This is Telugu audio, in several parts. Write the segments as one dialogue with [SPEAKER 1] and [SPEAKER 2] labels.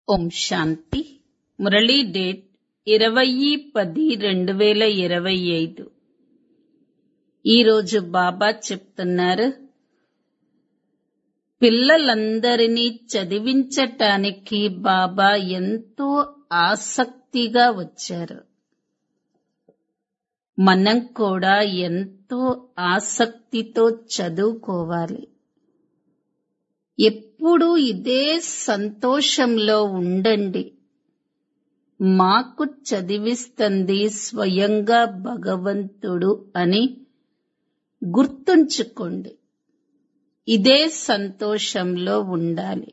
[SPEAKER 1] ఓం శాంతి మురళీ డేట్ ఇరవై పది రెండు వేల ఇరవై ఐదు ఈరోజు బాబా చెప్తున్నారు పిల్లలందరినీ చదివించటానికి బాబా ఎంతో ఆసక్తిగా వచ్చారు మనం కూడా ఎంతో ఆసక్తితో చదువుకోవాలి ఎప్పుడూ ఇదే సంతోషంలో ఉండండి మాకు చదివిస్తుంది స్వయంగా భగవంతుడు అని గుర్తుంచుకోండి ఇదే సంతోషంలో ఉండాలి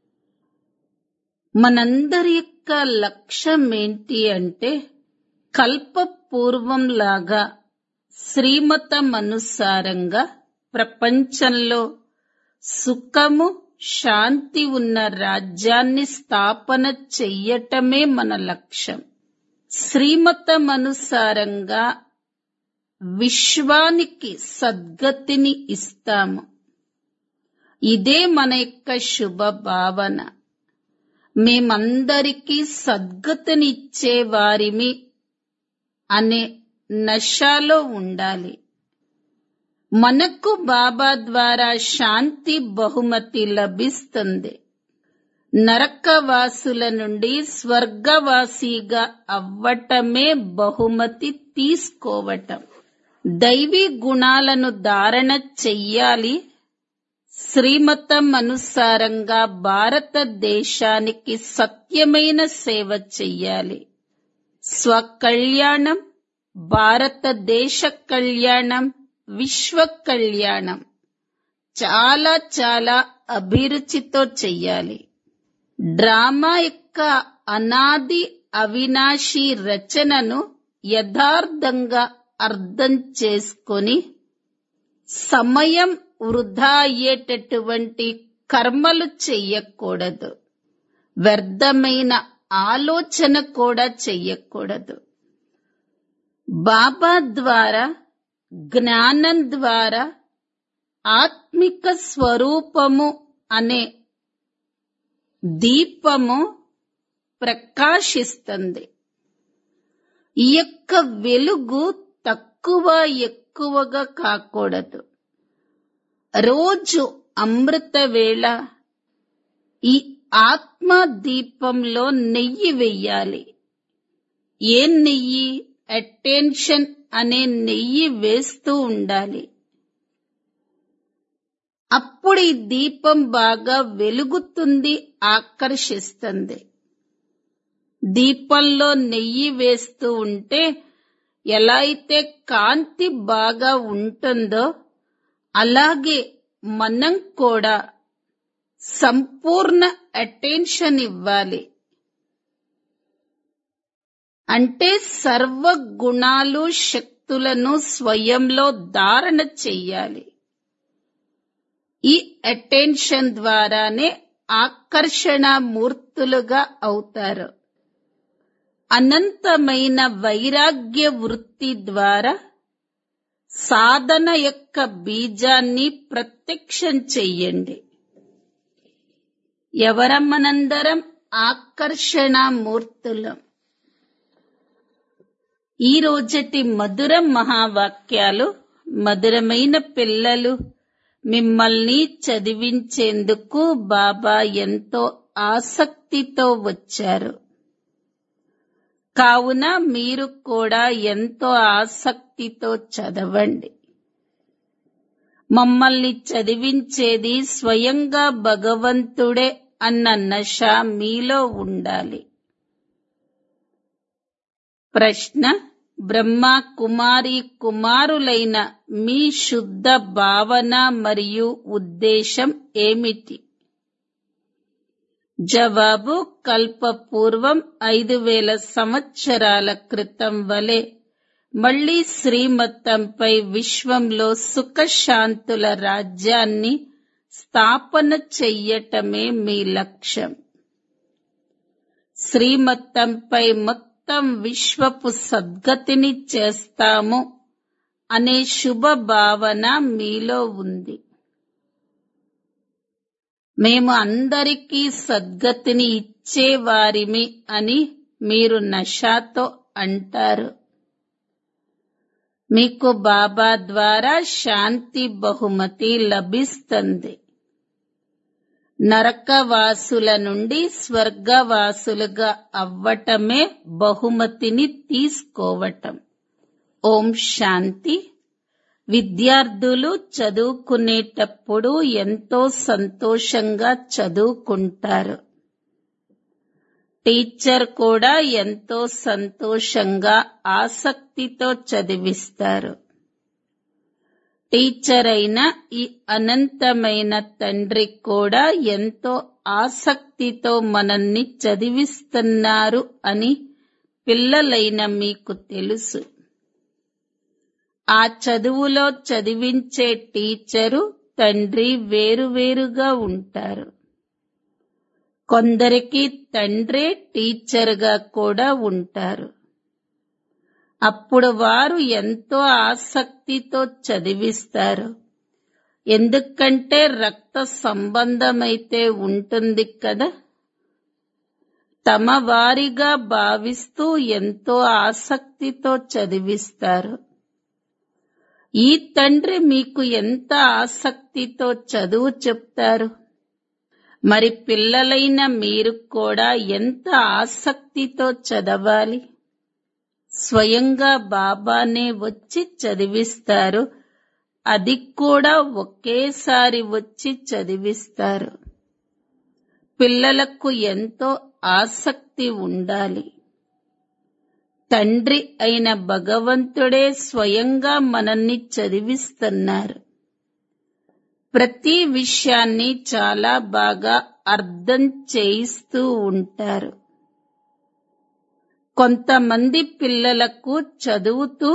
[SPEAKER 1] మనందరి యొక్క లక్ష్యం ఏంటి అంటే కల్పపూర్వంలాగా శ్రీమతమనుసారంగా ప్రపంచంలో సుఖము శాంతి ఉన్న రాజ్యాన్ని స్థాపన చెయ్యటమే మన లక్ష్యం శ్రీమతమనుసారంగా విశ్వానికి సద్గతిని ఇస్తాము ఇదే మన యొక్క శుభ భావన మేమందరికీ సద్గతినిచ్చే వారిమి అనే నశాలో ఉండాలి మనకు బాబా ద్వారా శాంతి బహుమతి లభిస్తుంది నరకవాసుల నుండి స్వర్గవాసిగా అవ్వటమే బహుమతి తీసుకోవటం దైవీ గుణాలను ధారణ చెయ్యాలి శ్రీమతం అనుసారంగా భారతదేశానికి సత్యమైన సేవ చెయ్యాలి స్వకళ్యాణం భారతదేశ కళ్యాణం విశ్వ కళ్యాణం చాలా చాలా అభిరుచితో చెయ్యాలి డ్రామా యొక్క అనాది అవినాశి రచనను యథార్థంగా అర్థం చేసుకొని సమయం వృధా అయ్యేటటువంటి కర్మలు చెయ్యకూడదు వ్యర్థమైన ఆలోచన కూడా చెయ్యకూడదు బాబా ద్వారా జ్ఞానం ద్వారా ఆత్మిక స్వరూపము అనే దీపము ప్రకాశిస్తుంది ఈ యొక్క వెలుగు తక్కువ ఎక్కువగా కాకూడదు రోజు అమృత వేళ ఈ ఆత్మ దీపంలో నెయ్యి వెయ్యాలి ఏ నెయ్యి అటెన్షన్ అనే నెయ్యి వేస్తూ ఉండాలి అప్పుడు ఈ దీపం బాగా వెలుగుతుంది ఆకర్షిస్తుంది దీపంలో నెయ్యి వేస్తూ ఉంటే ఎలా అయితే కాంతి బాగా ఉంటుందో అలాగే మనం కూడా సంపూర్ణ అటెన్షన్ ఇవ్వాలి అంటే సర్వ గుణాలు శక్తులను స్వయంలో ధారణ చెయ్యాలి ఈ అటెన్షన్ ద్వారానే ఆకర్షణ మూర్తులుగా అవుతారు అనంతమైన వైరాగ్య వృత్తి ద్వారా సాధన యొక్క బీజాన్ని ప్రత్యక్షం చెయ్యండి ఎవరమ్మనందరం ఆకర్షణ మూర్తులం ఈ రోజటి మధుర మహావాక్యాలు మధురమైన పిల్లలు మిమ్మల్ని చదివించేందుకు బాబా ఎంతో ఆసక్తితో వచ్చారు కావున మీరు కూడా ఎంతో ఆసక్తితో చదవండి మమ్మల్ని చదివించేది స్వయంగా భగవంతుడే అన్న నశ మీలో ఉండాలి ప్రశ్న బ్రహ్మ కుమారి కుమారులైన మీ శుద్ధ భావన మరియు ఉద్దేశం ఏమిటి జవాబు కల్పపూర్వం ఐదు వేల సంవత్సరాల క్రితం వలె మళ్లీ శ్రీమతంపై విశ్వంలో సుఖశాంతుల రాజ్యాన్ని స్థాపన చెయ్యటమే మీ లక్ష్యం శ్రీమతంపై మొత్తం విశ్వపు సద్గతిని చేస్తాము అనే శుభ భావన మీలో ఉంది మేము అందరికీ సద్గతిని ఇచ్చేవారిమి అని మీరు నషాతో అంటారు మీకు బాబా ద్వారా శాంతి బహుమతి లభిస్తుంది నరకవాసుల నుండి స్వర్గవాసులుగా అవ్వటమే బహుమతిని తీసుకోవటం ఓం శాంతి విద్యార్థులు చదువుకునేటప్పుడు ఎంతో సంతోషంగా చదువుకుంటారు టీచర్ కూడా ఎంతో సంతోషంగా ఆసక్తితో చదివిస్తారు టీచర్ అయిన ఈ అనంతమైన తండ్రి కూడా ఎంతో ఆసక్తితో మనల్ని చదివిస్తున్నారు అని పిల్లలైన మీకు తెలుసు ఆ చదువులో చదివించే టీచరు తండ్రి వేరువేరుగా ఉంటారు కొందరికి తండ్రే టీచర్గా కూడా ఉంటారు అప్పుడు వారు ఎంతో ఆసక్తితో చదివిస్తారు ఎందుకంటే రక్త సంబంధమైతే ఉంటుంది కదా తమ వారిగా భావిస్తూ ఎంతో ఆసక్తితో చదివిస్తారు ఈ తండ్రి మీకు ఎంత ఆసక్తితో చదువు చెప్తారు మరి పిల్లలైన మీరు కూడా ఎంత ఆసక్తితో చదవాలి స్వయంగా బాబానే వచ్చి చదివిస్తారు అది కూడా ఒకేసారి వచ్చి చదివిస్తారు పిల్లలకు ఎంతో ఆసక్తి ఉండాలి తండ్రి అయిన భగవంతుడే స్వయంగా మనల్ని చదివిస్తున్నారు ప్రతి విషయాన్ని చాలా బాగా అర్థం చేయిస్తూ ఉంటారు కొంతమంది పిల్లలకు చదువుతూ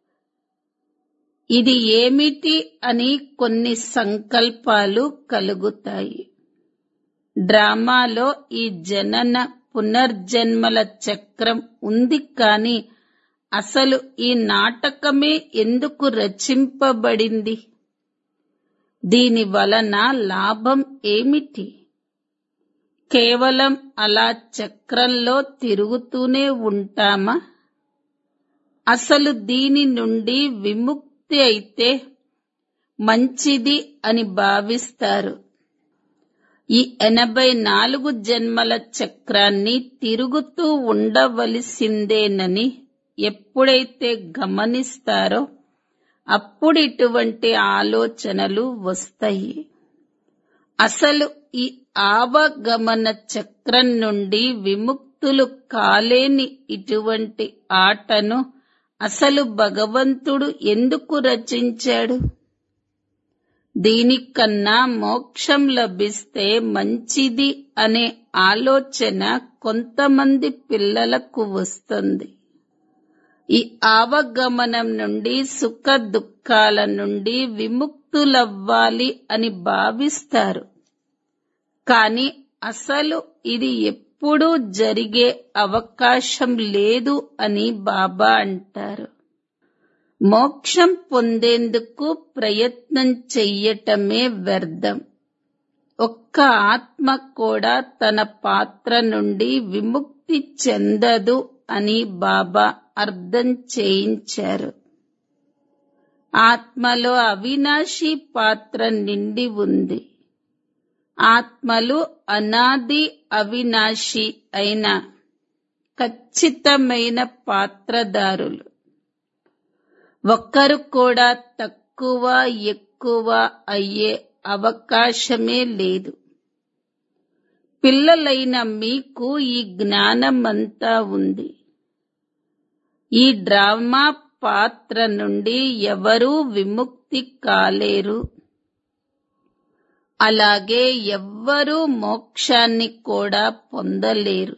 [SPEAKER 1] ఇది ఏమిటి అని కొన్ని సంకల్పాలు కలుగుతాయి డ్రామాలో ఈ జనన పునర్జన్మల చక్రం ఉంది కానీ అసలు ఈ నాటకమే ఎందుకు రచింపబడింది దీని వలన లాభం ఏమిటి కేవలం అలా చక్రంలో తిరుగుతూనే ఉంటామా అసలు దీని నుండి విముక్తి అయితే మంచిది అని భావిస్తారు ఈ ఎనభై నాలుగు జన్మల చక్రాన్ని తిరుగుతూ ఉండవలసిందేనని ఎప్పుడైతే గమనిస్తారో అప్పుడు ఇటువంటి ఆలోచనలు వస్తాయి అసలు ఈ ఆవగమన చక్రం నుండి విముక్తులు కాలేని ఇటువంటి ఆటను అసలు భగవంతుడు ఎందుకు రచించాడు దీనికన్నా మోక్షం లభిస్తే మంచిది అనే ఆలోచన కొంతమంది పిల్లలకు వస్తుంది ఈ ఆవగమనం నుండి సుఖ దుఃఖాల నుండి విముక్తులవ్వాలి అని భావిస్తారు కానీ అసలు ఇది ఎప్పుడూ జరిగే అవకాశం లేదు అని బాబా అంటారు మోక్షం పొందేందుకు ప్రయత్నం చెయ్యటమే వ్యర్థం ఒక్క ఆత్మ కూడా తన పాత్ర నుండి విముక్తి చెందదు అని బాబా అర్థం చేయించారు ఆత్మలో అవినాశి పాత్ర నిండి ఉంది ఆత్మలు అనాది అవినాశి అయిన ఖచ్చితమైన పాత్రదారులు ఒక్కరు కూడా తక్కువ ఎక్కువ అయ్యే అవకాశమే లేదు పిల్లలైన మీకు ఈ జ్ఞానమంతా ఉంది ఈ డ్రామా పాత్ర నుండి ఎవరూ విముక్తి కాలేరు అలాగే ఎవ్వరూ మోక్షాన్ని కూడా పొందలేరు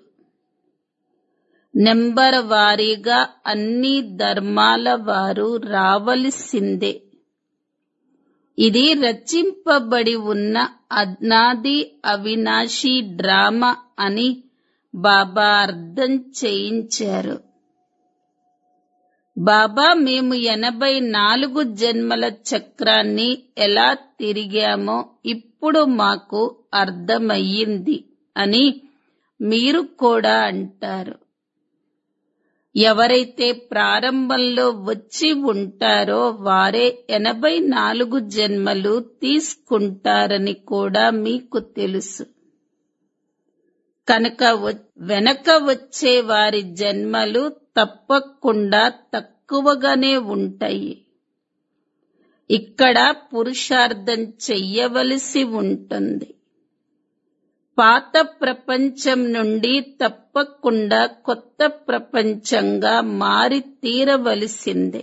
[SPEAKER 1] నెంబర్ వారీగా అన్ని ధర్మాల వారు రావలసిందే ఇది రచింపబడి ఉన్న అజ్ఞాది అవినాశి డ్రామా అని బాబా అర్థం చేయించారు బాబా మేము ఎనభై నాలుగు జన్మల చక్రాన్ని ఎలా తిరిగామో ఇప్పుడు మాకు అర్థమయ్యింది అని మీరు కూడా అంటారు ఎవరైతే ప్రారంభంలో వచ్చి ఉంటారో వారే ఎనభై నాలుగు జన్మలు తీసుకుంటారని కూడా మీకు తెలుసు కనుక వ- వెనక వచ్చే వారి జన్మలు తప్పకుండా తక్కువగానే ఉంటాయి ఇక్కడ పురుషార్థం చెయ్యవలసి ఉంటుంది పాత ప్రపంచం నుండి తప్పకుండా కొత్త ప్రపంచంగా మారి తీరవలసిందే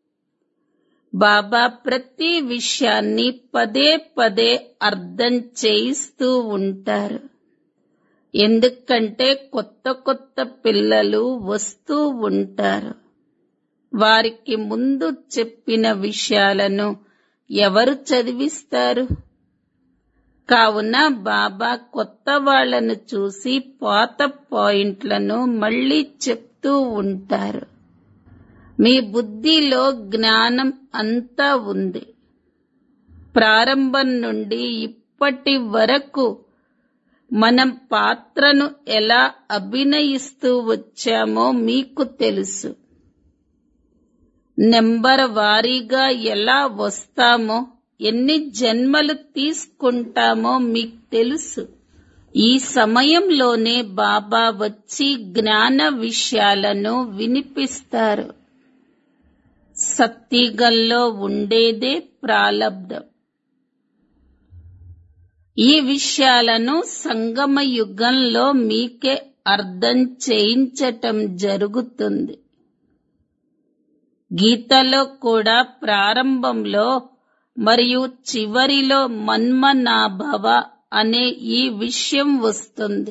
[SPEAKER 1] బాబా ప్రతి విషయాన్ని పదే పదే అర్థం చేయిస్తూ ఉంటారు ఎందుకంటే కొత్త కొత్త పిల్లలు వస్తూ ఉంటారు వారికి ముందు చెప్పిన విషయాలను ఎవరు చదివిస్తారు కావున బాబా కొత్త వాళ్ళను చూసి పాత పాయింట్లను మళ్ళీ చెప్తూ ఉంటారు మీ బుద్ధిలో జ్ఞానం అంతా ఉంది ప్రారంభం నుండి ఇప్పటి వరకు మనం పాత్రను ఎలా అభినయిస్తూ వచ్చామో మీకు తెలుసు నెంబర్ వారీగా ఎలా వస్తామో ఎన్ని జన్మలు తీసుకుంటామో మీకు తెలుసు ఈ సమయంలోనే బాబా వచ్చి జ్ఞాన విషయాలను వినిపిస్తారు సత్తిగల్లో ఉండేదే ప్రాలబ్ధం ఈ విషయాలను సంగమ యుగంలో మీకే అర్థం చేయించటం జరుగుతుంది గీతలో కూడా ప్రారంభంలో మరియు చివరిలో మన్మనాభవ అనే ఈ విషయం వస్తుంది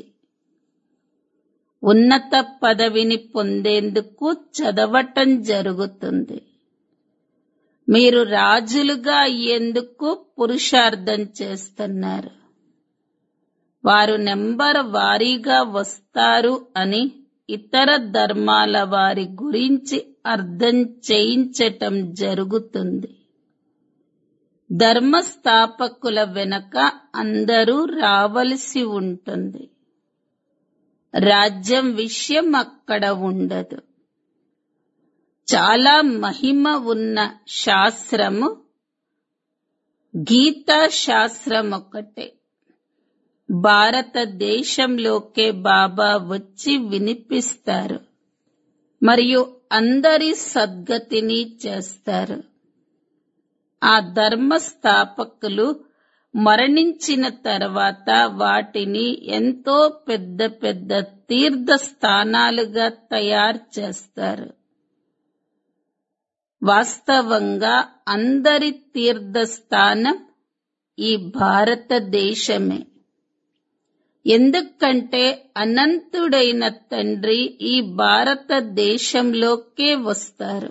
[SPEAKER 1] ఉన్నత పదవిని పొందేందుకు చదవటం జరుగుతుంది మీరు రాజులుగా అయ్యేందుకు పురుషార్థం చేస్తున్నారు వారు నెంబర్ వారీగా వస్తారు అని ఇతర ధర్మాల వారి గురించి అర్థం చేయించటం జరుగుతుంది ధర్మస్థాపకుల వెనక అందరూ రావలసి ఉంటుంది రాజ్యం విషయం అక్కడ ఉండదు చాలా మహిమ ఉన్న శాస్త్రము గీతా శాస్త్రం ఒకటే భారతదేశంలోకే బాబా వచ్చి వినిపిస్తారు మరియు అందరి సద్గతిని చేస్తారు ఆ ధర్మ స్థాపకులు మరణించిన తర్వాత వాటిని ఎంతో పెద్ద పెద్ద తీర్థ స్థానాలుగా తయారు చేస్తారు వాస్తవంగా అందరి తీర్థస్థానం ఈ భారతదేశమే ఎందుకంటే అనంతుడైన తండ్రి ఈ భారతదేశంలోకే వస్తారు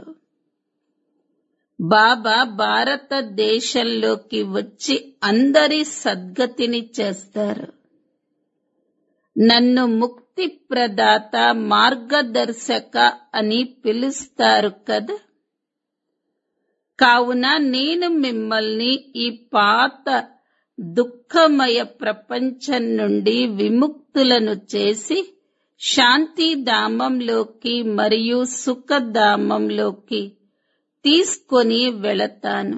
[SPEAKER 1] బాబా భారతదేశంలోకి వచ్చి అందరి సద్గతిని చేస్తారు నన్ను ముక్తి ప్రదాత మార్గదర్శక అని పిలుస్తారు కదా కావున నేను మిమ్మల్ని ఈ పాత దుఃఖమయ ప్రపంచం నుండి విముక్తులను చేసి శాంతిధామంలోకి మరియు సుఖధామంలోకి తీసుకొని వెళతాను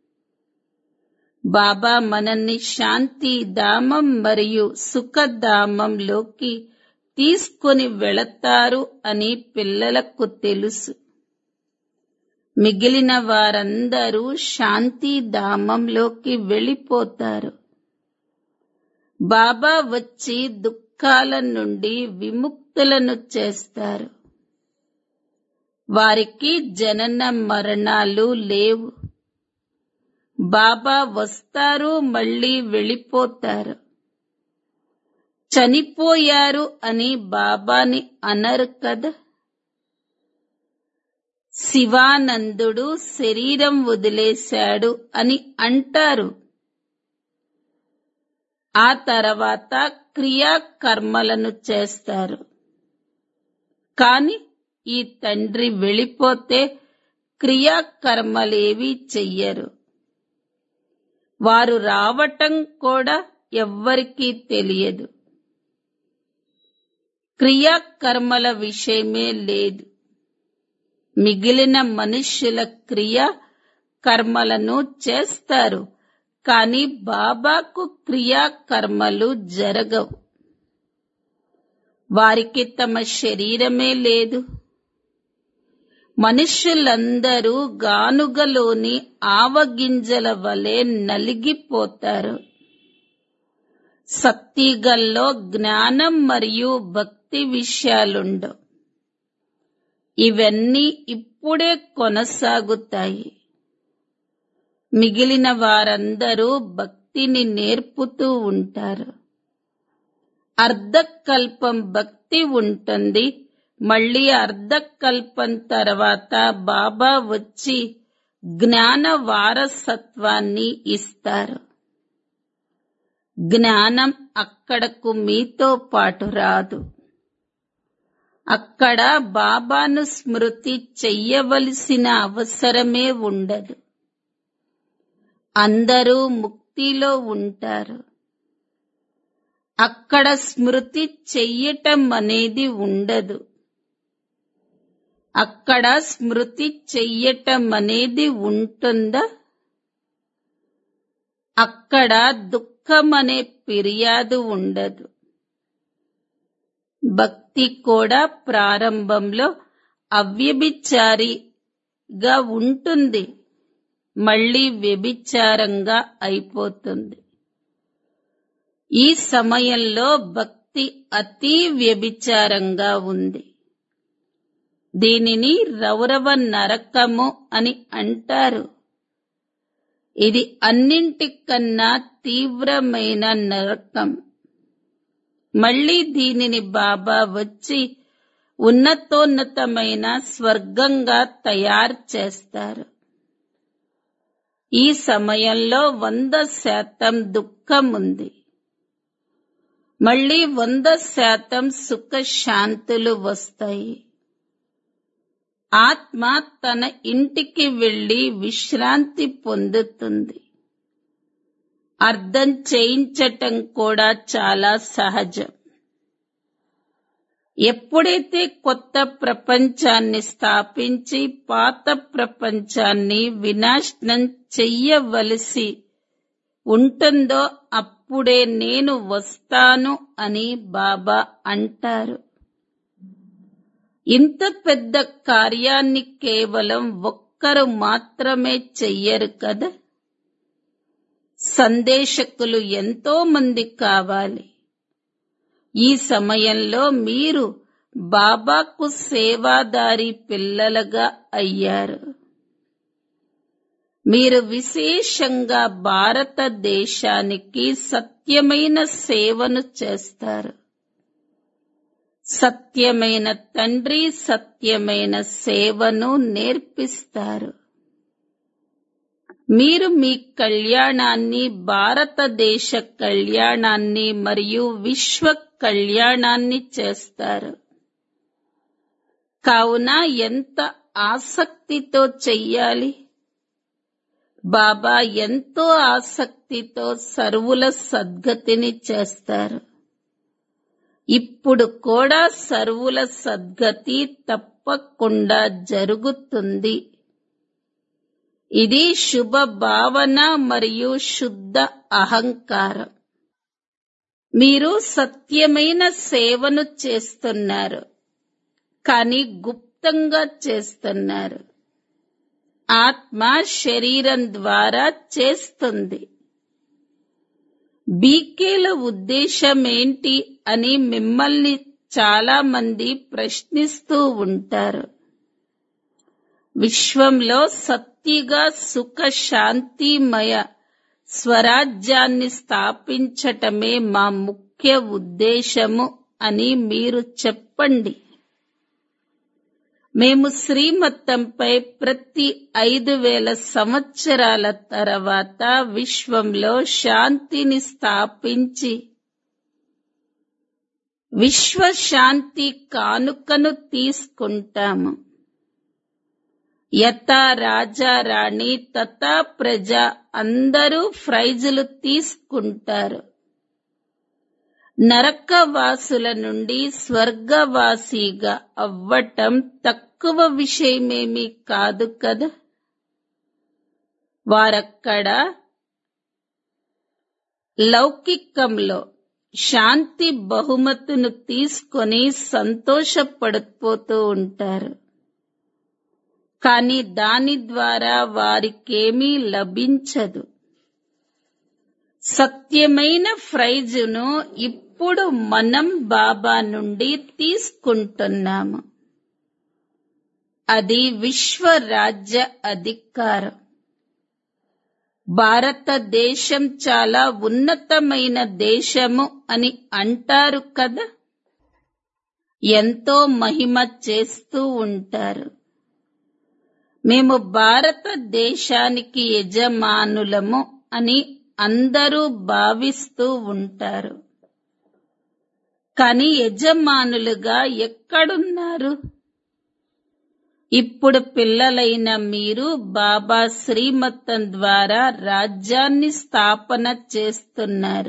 [SPEAKER 1] బాబా మనల్ని శాంతిధామం మరియు సుఖధామంలోకి తీసుకొని వెళతారు అని పిల్లలకు తెలుసు మిగిలిన వారందరూ శాంతిధామంలోకి వెళ్ళిపోతారు బాబా వచ్చి దుఃఖాల నుండి విముక్తులను చేస్తారు వారికి జనన మరణాలు లేవు బాబా వస్తారు మళ్ళీ వెళ్ళిపోతారు చనిపోయారు అని బాబాని అనరు కదా శివానందుడు శరీరం వదిలేశాడు అని అంటారు ఆ తర్వాత క్రియాకర్మలను చేస్తారు కాని ఈ తండ్రి వెళ్ళిపోతే క్రియాకర్మలేవి చెయ్యరు వారు రావటం కూడా ఎవ్వరికీ తెలియదు క్రియాకర్మల విషయమే లేదు మిగిలిన మనుష్యుల క్రియ కర్మలను చేస్తారు కానీ బాబాకు క్రియాకర్మలు జరగవు వారికి తమ శరీరమే లేదు మనుష్యులందరూ గానుగలోని ఆవగింజల వలె నలిగిపోతారు సత్తిగల్లో జ్ఞానం మరియు భక్తి విషయాలుండవు ఇవన్నీ ఇప్పుడే కొనసాగుతాయి మిగిలిన వారందరూ భక్తిని నేర్పుతూ ఉంటారు అర్ధకల్పం భక్తి ఉంటుంది మళ్ళీ అర్ధకల్పం తర్వాత బాబా వచ్చి జ్ఞాన వారసత్వాన్ని ఇస్తారు జ్ఞానం అక్కడకు మీతో పాటు రాదు అక్కడ బాబాను స్మృతి చెయ్యవలసిన అవసరమే ఉండదు అందరూ ముక్తిలో ఉంటారు అక్కడ స్మృతి చెయ్యటం అనేది ఉండదు అక్కడ స్మృతి చెయ్యటం అనేది ఉంటుందా అక్కడ దుఃఖం అనే ఫిర్యాదు ఉండదు భక్తి కూడా ప్రారంభంలో అవ్యభిచారిగా ఉంటుంది మళ్ళీ వ్యభిచారంగా అయిపోతుంది ఈ సమయంలో భక్తి అతి వ్యభిచారంగా ఉంది దీనిని రౌరవ నరకము అని అంటారు ఇది అన్నింటికన్నా తీవ్రమైన నరకం మళ్ళీ దీనిని బాబా వచ్చి ఉన్నతోన్నతమైన స్వర్గంగా తయారు చేస్తారు ఈ సమయంలో వంద శాతం దుఃఖం ఉంది మళ్ళీ వంద శాతం సుఖ శాంతులు వస్తాయి ఆత్మ తన ఇంటికి వెళ్లి విశ్రాంతి పొందుతుంది అర్థం చేయించటం కూడా చాలా సహజం ఎప్పుడైతే కొత్త ప్రపంచాన్ని స్థాపించి పాత ప్రపంచాన్ని వినాశనం చెయ్యవలసి ఉంటుందో అప్పుడే నేను వస్తాను అని బాబా అంటారు ఇంత పెద్ద కార్యాన్ని కేవలం ఒక్కరు మాత్రమే చెయ్యరు కదా సందేశకులు ఎంతో మంది కావాలి ఈ సమయంలో మీరు బాబాకు సేవాదారి పిల్లలుగా అయ్యారు మీరు విశేషంగా భారతదేశానికి సత్యమైన సేవను చేస్తారు సత్యమైన తండ్రి సత్యమైన సేవను నేర్పిస్తారు మీరు మీ కళ్యాణాన్ని భారతదేశ కళ్యాణాన్ని మరియు విశ్వ కళ్యాణాన్ని చేస్తారు కావున ఎంత ఆసక్తితో చెయ్యాలి బాబా ఎంతో ఆసక్తితో సర్వుల సద్గతిని చేస్తారు ఇప్పుడు కూడా సర్వుల సద్గతి తప్పకుండా జరుగుతుంది ఇది శుభ భావన మరియు శుద్ధ అహంకారం మీరు సత్యమైన సేవను చేస్తున్నారు కానీ గుప్తంగా చేస్తున్నారు ఆత్మ శరీరం ద్వారా చేస్తుంది బీకేల ఉద్దేశం ఏంటి అని మిమ్మల్ని చాలా మంది ప్రశ్నిస్తూ ఉంటారు విశ్వంలో సత్తిగా సుఖ శాంతిమయ స్వరాజ్యాన్ని స్థాపించటమే మా ముఖ్య ఉద్దేశము అని మీరు చెప్పండి మేము శ్రీమతంపై ప్రతి ఐదు వేల సంవత్సరాల తర్వాత విశ్వంలో శాంతిని స్థాపించి విశ్వశాంతి కానుకను తీసుకుంటాము యథా రాజా రాణి తథా ప్రజ అందరూ ప్రైజులు తీసుకుంటారు నరకవాసుల నుండి స్వర్గవాసిగా అవ్వటం తక్కువ విషయమేమీ కాదు కదా వారక్కడ లౌకికంలో శాంతి బహుమతును తీసుకొని సంతోషపడిపోతూ ఉంటారు కానీ దాని ద్వారా వారికేమీ లభించదు సత్యమైన ప్రైజును ఇప్పుడు మనం బాబా నుండి తీసుకుంటున్నాము అది విశ్వరాజ్య అధికారం భారతదేశం చాలా ఉన్నతమైన దేశము అని అంటారు కదా ఎంతో మహిమ చేస్తూ ఉంటారు మేము భారతదేశానికి యజమానులము అని అందరూ భావిస్తూ ఉంటారు కానీ యజమానులుగా ఎక్కడున్నారు ఇప్పుడు పిల్లలైన మీరు బాబా శ్రీమతం ద్వారా రాజ్యాన్ని స్థాపన చేస్తున్నారు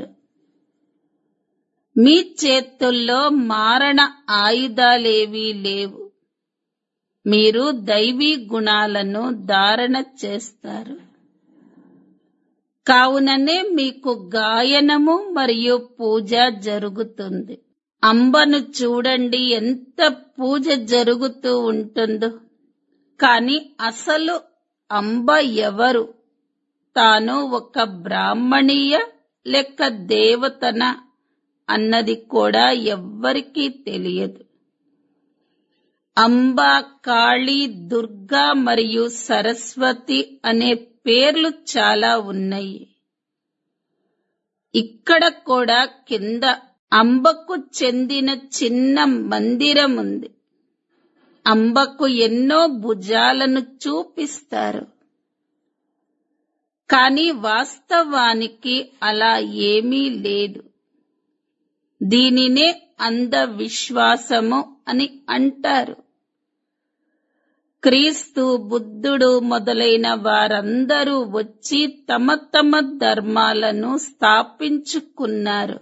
[SPEAKER 1] మీ చేతుల్లో మారణ ఆయుధాలేవీ లేవు మీరు దైవీ గుణాలను ధారణ చేస్తారు కావుననే మీకు గాయనము మరియు పూజ జరుగుతుంది అంబను చూడండి ఎంత పూజ జరుగుతూ ఉంటుందో కాని అసలు అంబ ఎవరు తాను ఒక బ్రాహ్మణీయ లెక్క దేవతన అన్నది కూడా ఎవ్వరికీ తెలియదు అంబ కాళీ దుర్గా మరియు సరస్వతి అనే పేర్లు చాలా ఉన్నాయి ఇక్కడ కూడా కింద అంబకు చెందిన చిన్న మందిరం ఉంది అంబకు ఎన్నో భుజాలను చూపిస్తారు కానీ వాస్తవానికి అలా ఏమీ లేదు దీనినే అంధవిశ్వాసము అని అంటారు క్రీస్తు బుద్ధుడు మొదలైన వారందరూ వచ్చి తమ తమ ధర్మాలను స్థాపించుకున్నారు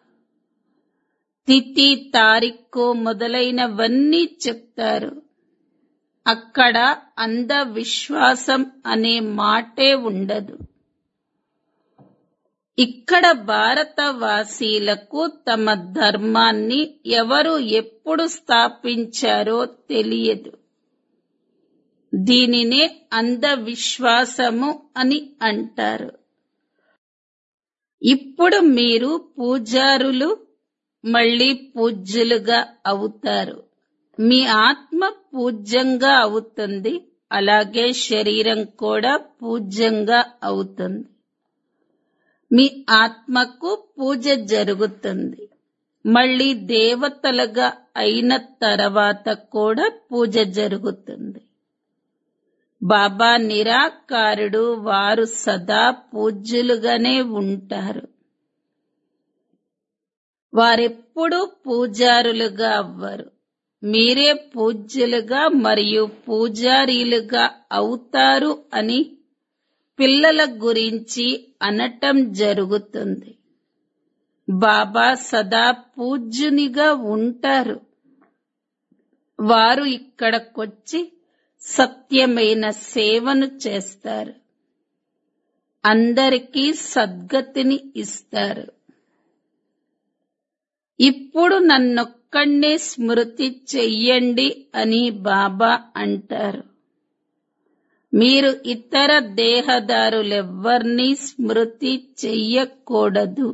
[SPEAKER 1] తిథి తారీఖు మొదలైనవన్నీ చెప్తారు అక్కడ అంధవిశ్వాసం అనే మాటే ఉండదు ఇక్కడ భారతవాసీలకు తమ ధర్మాన్ని ఎవరు ఎప్పుడు స్థాపించారో తెలియదు దీనినే అంధవిశ్వాసము అని అంటారు ఇప్పుడు మీరు పూజారులు మళ్ళీ పూజ్యులుగా అవుతారు మీ ఆత్మ పూజ్యంగా అవుతుంది అలాగే శరీరం కూడా పూజ్యంగా అవుతుంది మీ ఆత్మకు పూజ జరుగుతుంది మళ్ళీ దేవతలుగా అయిన తర్వాత కూడా పూజ జరుగుతుంది బాబా నిరాకారుడు వారు సదా పూజ్యులుగానే ఉంటారు వారెప్పుడూ పూజారులుగా అవ్వరు మీరే పూజ్యులుగా మరియు పూజారీలుగా అవుతారు అని పిల్లల గురించి అనటం జరుగుతుంది బాబా సదా పూజ్యునిగా ఉంటారు వారు ఇక్కడకొచ్చి సత్యమైన సేవను చేస్తారు అందరికీ సద్గతిని ఇస్తారు ఇప్పుడు నన్నొక్కడే స్మృతి చెయ్యండి అని బాబా అంటారు మీరు ఇతర దేహదారులెవ్వర్నీ స్మృతి చెయ్యకూడదు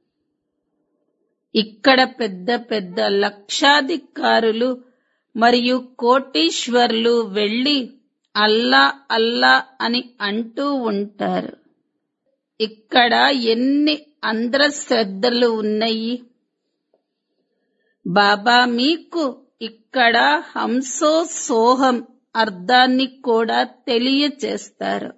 [SPEAKER 1] ఇక్కడ పెద్ద పెద్ద లక్షాధికారులు మరియు కోటీశ్వర్లు వెళ్లి అల్లా అల్లా అని అంటూ ఉంటారు ఇక్కడ ఎన్ని అంధ్రశ్రద్ధలు ఉన్నాయి బాబా మీకు ఇక్కడ హంసో సోహం అర్థాన్ని కూడా తెలియచేస్తారు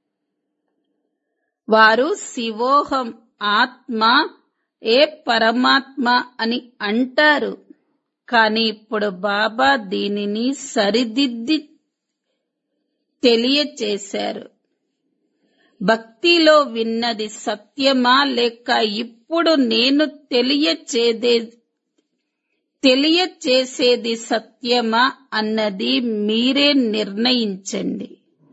[SPEAKER 1] వారు శివోహం ఆత్మ ఏ పరమాత్మ అని అంటారు కానీ ఇప్పుడు బాబా దీనిని సరిదిద్ది తెలియచేశారు భక్తిలో విన్నది సత్యమా లేక ఇప్పుడు నేను తెలియచేదే తెలియచేసేది సత్యమా అన్నది మీరే నిర్ణయించండి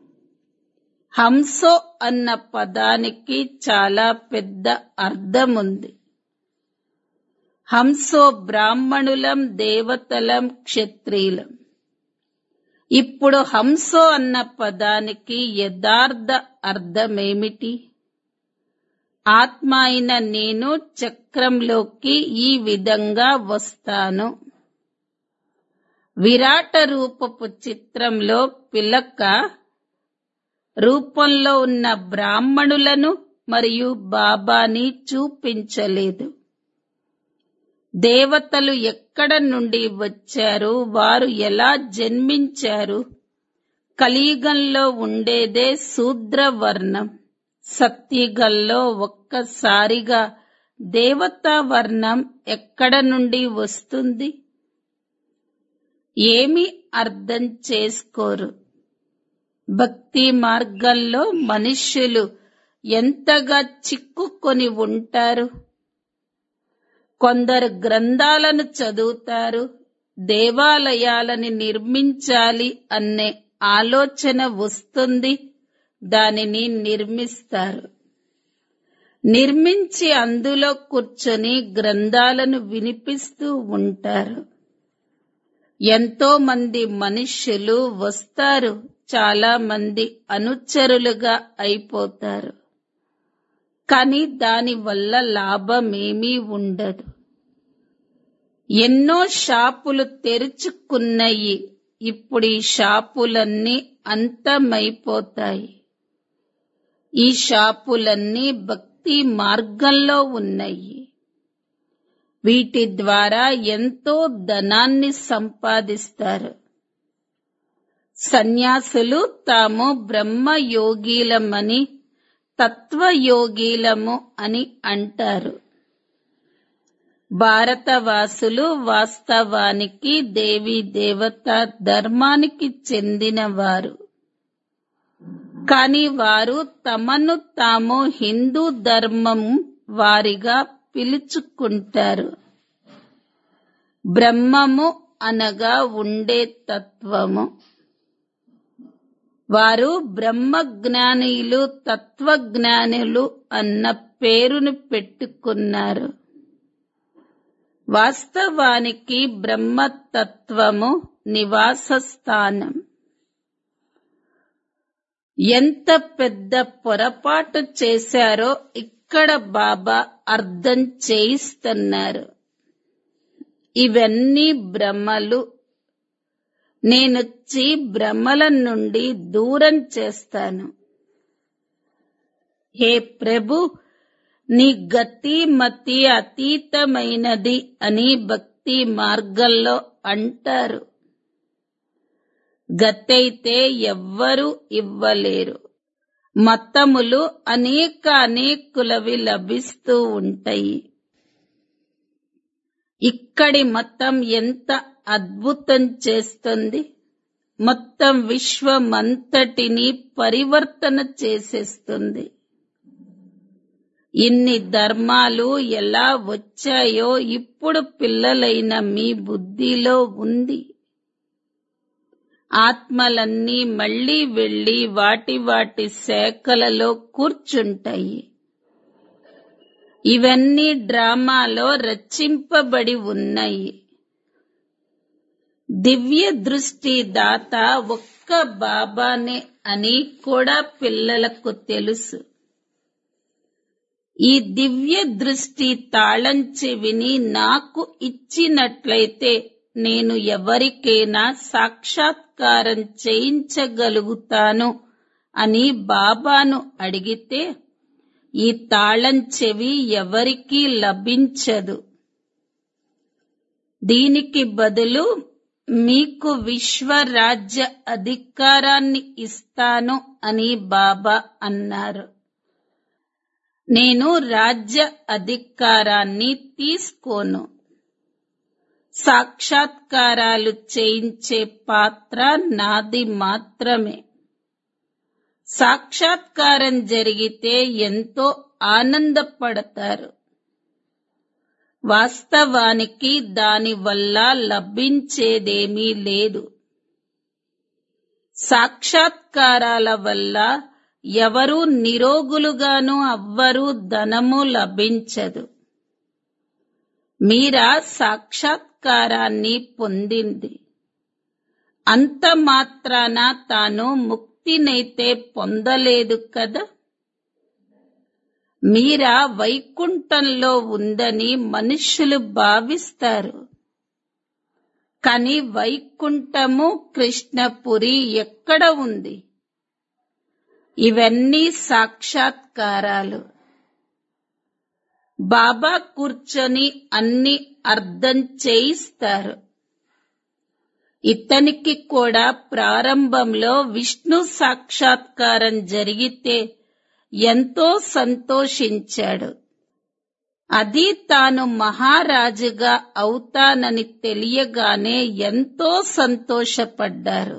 [SPEAKER 1] హంసో అన్న పదానికి చాలా పెద్ద అర్థముంది హంసో బ్రాహ్మణులం దేవతలం క్షత్రియులం ఇప్పుడు హంసో అన్న పదానికి యథార్థ అర్థమేమిటి ఆత్మ అయిన నేను చక్రంలోకి ఈ విధంగా వస్తాను విరాట రూపపు చిత్రంలో పిలక రూపంలో ఉన్న బ్రాహ్మణులను మరియు బాబాని చూపించలేదు దేవతలు ఎక్కడ నుండి వచ్చారు వారు ఎలా జన్మించారు కలియుగంలో ఉండేదే శూద్ర వర్ణం సత్యుగంలో ఒక్కసారిగా దేవతా వర్ణం ఎక్కడ నుండి వస్తుంది ఏమి అర్థం చేసుకోరు భక్తి మార్గంలో మనుష్యులు ఎంతగా చిక్కుకొని ఉంటారు కొందరు గ్రంథాలను చదువుతారు దేవాలయాలని నిర్మించాలి అనే ఆలోచన వస్తుంది దానిని నిర్మిస్తారు నిర్మించి అందులో కూర్చొని గ్రంథాలను వినిపిస్తూ ఉంటారు ఎంతో మంది మనుష్యులు వస్తారు చాలా మంది అనుచరులుగా అయిపోతారు కానీ దానివల్ల లాభమేమీ ఉండదు ఎన్నో షాపులు తెరుచుకున్నాయి ఇప్పుడు ఈ షాపులన్నీ అంతమైపోతాయి ఈ షాపులన్నీ భక్తి మార్గంలో ఉన్నాయి వీటి ద్వారా ఎంతో ధనాన్ని సంపాదిస్తారు సన్యాసులు తాము బ్రహ్మయోగీలమని తత్వయోగీలము అని అంటారు భారతవాసులు వాస్తవానికి దేవీ దేవత ధర్మానికి చెందినవారు కాని వారు తమను తాము హిందూ ధర్మం వారిగా పిలుచుకుంటారు బ్రహ్మము అనగా ఉండే తత్వము వారు బ్రహ్మజ్ఞానిలు తత్వజ్ఞానులు అన్న పేరును పెట్టుకున్నారు వాస్తవానికి బ్రహ్మతత్వము నివాస స్థానం ఎంత పెద్ద పొరపాటు చేశారో ఇక్కడ బాబా అర్థం చేయిస్తున్నారు ఇవన్నీ భ్రమలు నేనొచ్చి భ్రమల నుండి దూరం చేస్తాను హే ప్రభు నీ గతి మతి అతీతమైనది అని భక్తి మార్గంలో అంటారు గతైతే ఎవ్వరూ ఇవ్వలేరు మతములు అనేక అనేకులవి లభిస్తూ ఉంటాయి ఇక్కడి మతం ఎంత అద్భుతం చేస్తుంది మొత్తం విశ్వమంతటిని పరివర్తన చేసేస్తుంది ఇన్ని ధర్మాలు ఎలా వచ్చాయో ఇప్పుడు పిల్లలైన మీ బుద్ధిలో ఉంది ఆత్మలన్నీ మళ్ళీ వెళ్లి వాటి వాటి శాఖలలో కూర్చుంటాయి ఇవన్నీ డ్రామాలో రచింపబడి ఉన్నాయి దివ్య దృష్టి దాత ఒక్క బాబానే అని కూడా పిల్లలకు తెలుసు ఈ దివ్య దృష్టి తాళం చెవిని నాకు ఇచ్చినట్లయితే నేను ఎవరికైనా సాక్షాత్కారం చేయించగలుగుతాను అని బాబాను అడిగితే ఈ తాళం చెవి ఎవరికీ లభించదు దీనికి బదులు మీకు విశ్వరాజ్య అధికారాన్ని ఇస్తాను అని బాబా అన్నారు నేను రాజ్య అధికారాన్ని తీసుకోను సాక్షాత్కారాలు చేయించే పాత్ర నాది మాత్రమే సాక్షాత్కారం జరిగితే ఎంతో ఆనందపడతారు వాస్తవానికి దాని వల్ల లభించేదేమీ లేదు సాక్షాత్కారాల వల్ల ఎవరూ నిరోగులుగాను అవ్వరు ధనము లభించదు మీరా సాక్షాత్కారాన్ని పొందింది అంత మాత్రాన తాను ముక్తినైతే పొందలేదు కదా మీరా వైకుంఠంలో ఉందని మనుష్యులు భావిస్తారు కాని వైకుంఠము కృష్ణపురి ఎక్కడ ఉంది ఇవన్నీ సాక్షాత్కారాలు బాబా కూర్చొని అన్ని అర్థం చేయిస్తారు ఇతనికి కూడా ప్రారంభంలో విష్ణు సాక్షాత్కారం జరిగితే ఎంతో సంతోషించాడు అది తాను మహారాజుగా అవుతానని తెలియగానే ఎంతో సంతోషపడ్డారు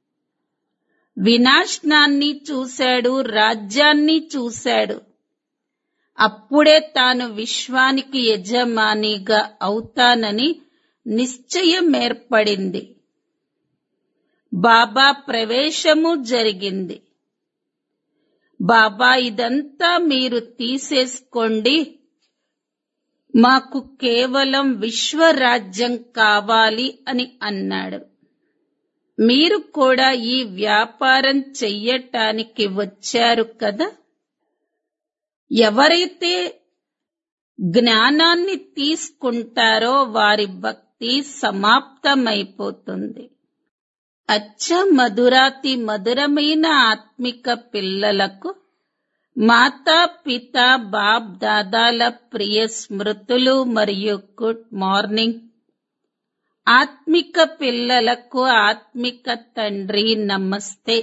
[SPEAKER 1] వినాశనాన్ని చూశాడు రాజ్యాన్ని చూశాడు అప్పుడే తాను విశ్వానికి యజమానిగా అవుతానని నిశ్చయం ఏర్పడింది బాబా ప్రవేశము జరిగింది బాబా ఇదంతా మీరు తీసేసుకోండి మాకు కేవలం విశ్వరాజ్యం కావాలి అని అన్నాడు మీరు కూడా ఈ వ్యాపారం చెయ్యటానికి వచ్చారు కదా ఎవరైతే జ్ఞానాన్ని తీసుకుంటారో వారి భక్తి సమాప్తమైపోతుంది అచ్చ మధురాతి మధురమైన ఆత్మిక పిల్లలకు మాతా పిత బాబ్ దాదాల ప్రియ స్మృతులు మరియు గుడ్ మార్నింగ్ ఆత్మిక పిల్లలకు ఆత్మిక తండ్రి నమస్తే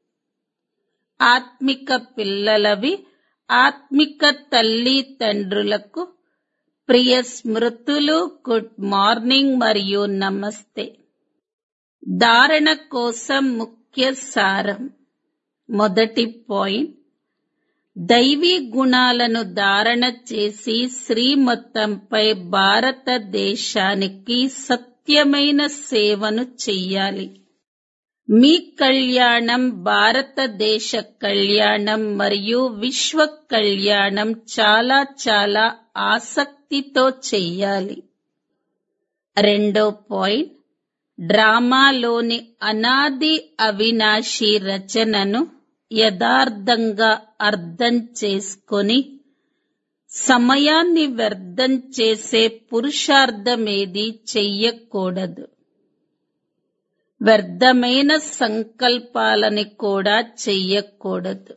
[SPEAKER 1] ఆత్మిక పిల్లలవి ఆత్మిక తల్లి తండ్రులకు ప్రియ స్మృతులు గుడ్ మార్నింగ్ మరియు నమస్తే ధారణ కోసం ముఖ్య సారం మొదటి పాయింట్ దైవీ గుణాలను ధారణ చేసి శ్రీమతంపై భారతదేశానికి సత్యమైన సేవను చెయ్యాలి మీ కళ్యాణం భారతదేశ కళ్యాణం మరియు విశ్వ కళ్యాణం చాలా చాలా ఆసక్తితో చెయ్యాలి రెండో పాయింట్ డ్రామాలోని అనాది అవినాశి రచనను యథార్థంగా అర్థం చేసుకొని సమయాన్ని వ్యర్థం చేసే పురుషార్థమేది చెయ్యకూడదు వ్యర్థమైన సంకల్పాలని కూడా చెయ్యకూడదు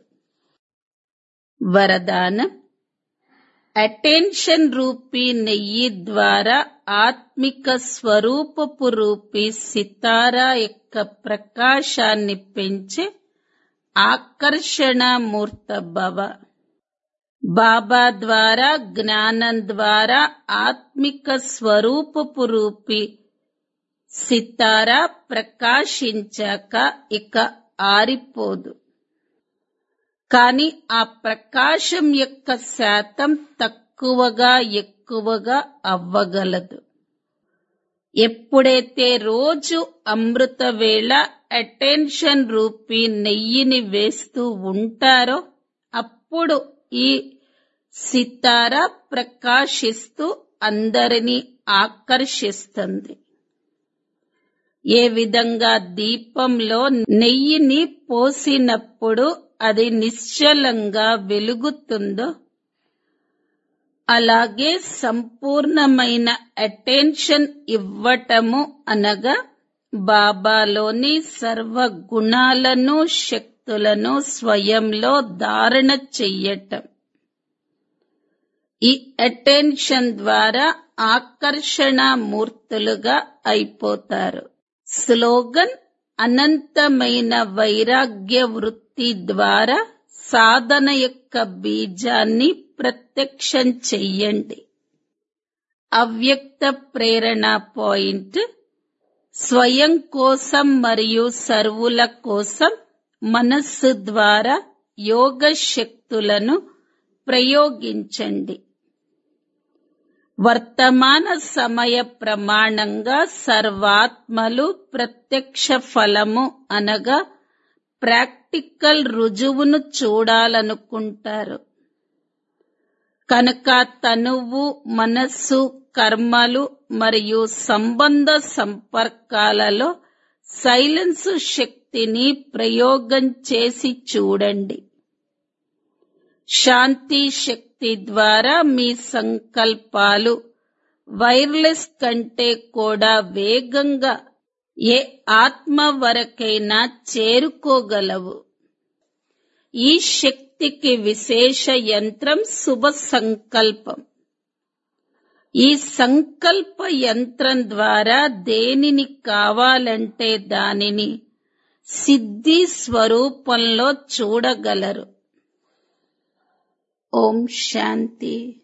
[SPEAKER 1] వరదానం అటెన్షన్ రూపీ నెయ్యి ద్వారా ఆత్మిక స్వరూపపు రూపీ సితారా యొక్క ప్రకాశాన్ని పెంచే ఆకర్షణ మూర్త భవ బాబా ద్వారా జ్ఞానం ద్వారా ఆత్మిక స్వరూపపు రూపి సితారా ప్రకాశించాక ఇక ఆరిపోదు కాని ఆ ప్రకాశం యొక్క శాతం తక్కువగా ఎక్కువగా అవ్వగలదు ఎప్పుడైతే రోజు అమృత వేళ అటెన్షన్ రూపీ నెయ్యిని వేస్తూ ఉంటారో అప్పుడు ఈ సితార ప్రకాశిస్తూ అందరినీ ఆకర్షిస్తుంది ఏ విధంగా దీపంలో నెయ్యిని పోసినప్పుడు అది నిశ్చలంగా వెలుగుతుందో అలాగే సంపూర్ణమైన అటెన్షన్ ఇవ్వటము అనగా బాబాలోని సర్వ గుణాలను శక్తులను స్వయంలో ధారణ చెయ్యటం ఈ అటెన్షన్ ద్వారా ఆకర్షణ మూర్తులుగా అయిపోతారు స్లోగన్ అనంతమైన వైరాగ్య వృత్తి ద్వారా సాధన యొక్క బీజాన్ని ప్రత్యక్షం చెయ్యండి అవ్యక్త ప్రేరణ పాయింట్ స్వయం కోసం మరియు సర్వుల కోసం మనస్సు ద్వారా యోగ శక్తులను ప్రయోగించండి వర్తమాన సమయ ప్రమాణంగా సర్వాత్మలు ప్రత్యక్ష ఫలము అనగా ప్రాక్టికల్ రుజువును చూడాలనుకుంటారు కనుక తనువు మనస్సు కర్మలు మరియు సంబంధ సంపర్కాలలో సైలెన్స్ శక్తిని ప్రయోగం చేసి చూడండి శాంతి శక్తి ద్వారా మీ సంకల్పాలు వైర్లెస్ కంటే కూడా వేగంగా ఏ ఆత్మ వరకైనా చేరుకోగలవు ఈ శక్తికి విశేష యంత్రం శుభ సంకల్పం ఈ సంకల్ప యంత్రం ద్వారా దేనిని కావాలంటే దానిని సిద్ధి స్వరూపంలో చూడగలరు ఓం శాంతి